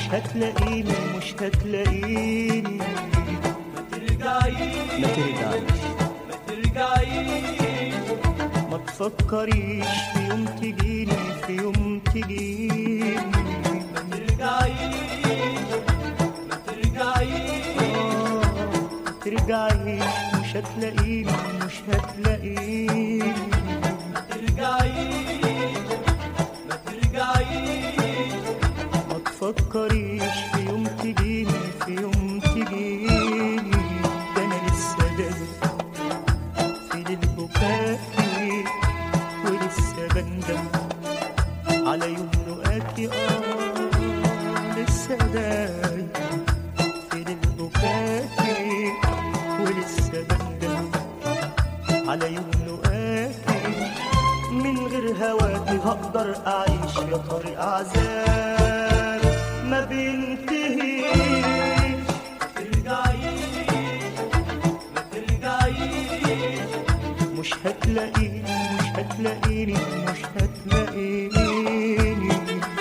هتلاقيني مش هتلاقيني ما ترجعيش ما ترجعيش ما ترجعيش ما تفكريش في يوم تجيني في يوم تجيني ما ترجعيش ما ترجعيش آه، ما ترجعيش مش هتلاقيني مش هتلاقيني ما ترجعيش ما ترجعيش ما تفكريش في يوم تجيني في يوم تجيني ده انا لسه دايق في للبكاء ولسه بندم على يوم لقاكي اه لسه دايق في للبكاء ولسه بندم على يوم لقاكي من غير هواكي هقدر اعيش يا طريق عذاب ما بينتهيش ترجعيش ما ترجعيش مش هتلاقيني مش هتلاقيني مش هتلاقيني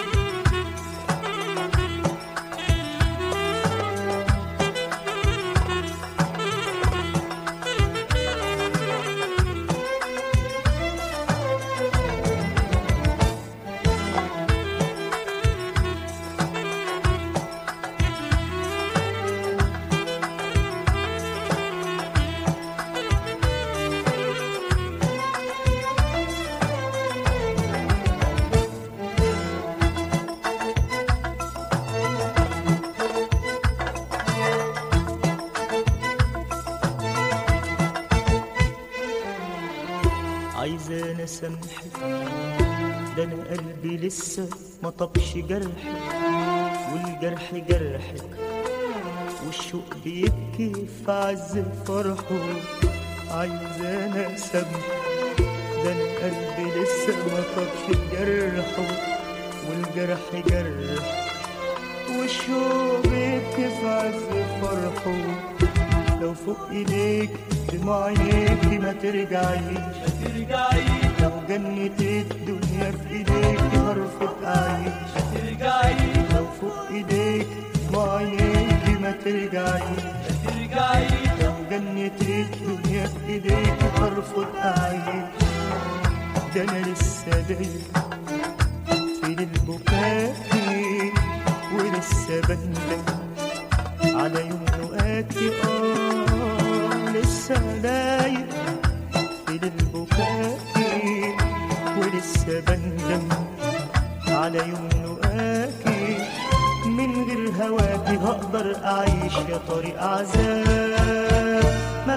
عايزة انا اسامحك ده انا قلبي لسه ما طبش جرحك والجرح جرحك والشوق بيبكي في عز فرحه عايزة انا اسامحك ده انا قلبي لسه ما طبش جرحه والجرح جرح والشوق بيبكي في عز فرحه لو فوق ايديك دموع عينيكي ما ترجعيش ما ترجعيش لو جنة الدنيا في ايديك هرفض اعيش ما ترجعيش لو فوق ايديك دموع عينيكي ما ترجعيش ما ترجعيش لو جنة الدنيا في ايديك هرفض اعيش ده انا لسه دايق في البكاء ولسه بندم على يوم لقاكي اه لسه دايق في البكاء ولسه بندم على يوم لقاكي من غير هواكي هقدر اعيش يا طريق عذاب ما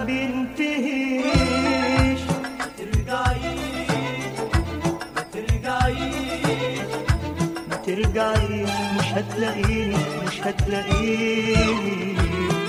بينتهيش ما ترجعيش ما ترجعيش ما ترجعيش مش هتلاقيني مش هتلاقيني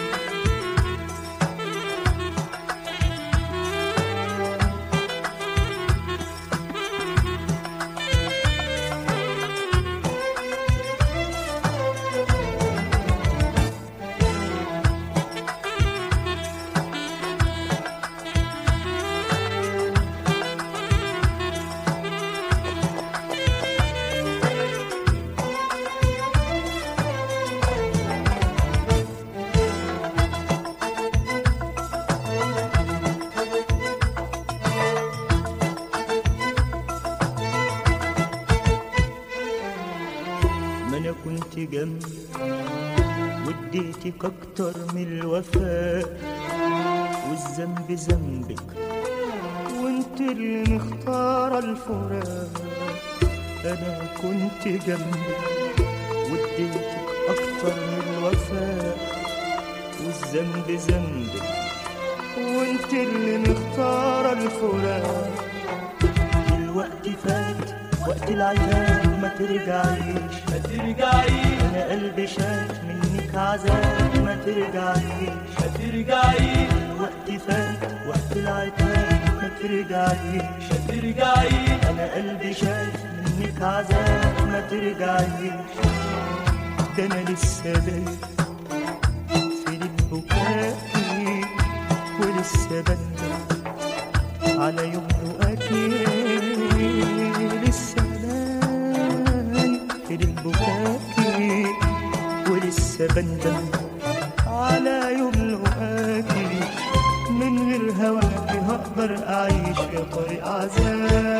ما انا كنت جنبك واديتك اكتر من الوفاء والذنب ذنبك وانت اللي مختارة الفراق انا كنت جنبك واديتك اكتر من الوفاء والذنب ذنبك وانت اللي مختارة الفراق الوقت فات وقت العتاب ما ترجعيش ما ترجعيش انا قلبي شاف منك عذاب ما ترجعيش ما ترجعيش الوقت فات وقت العتاب ما ترجعيش ما ترجعيش انا قلبي شاف منك عذاب ما ترجعيش ده انا لسه دايق في البكاء ولسه بندم على يوم لقاكي لسه دايق في البكاء بندم على يوم لقاكي من غير هواكي هقدر أعيش يا طريق عذاب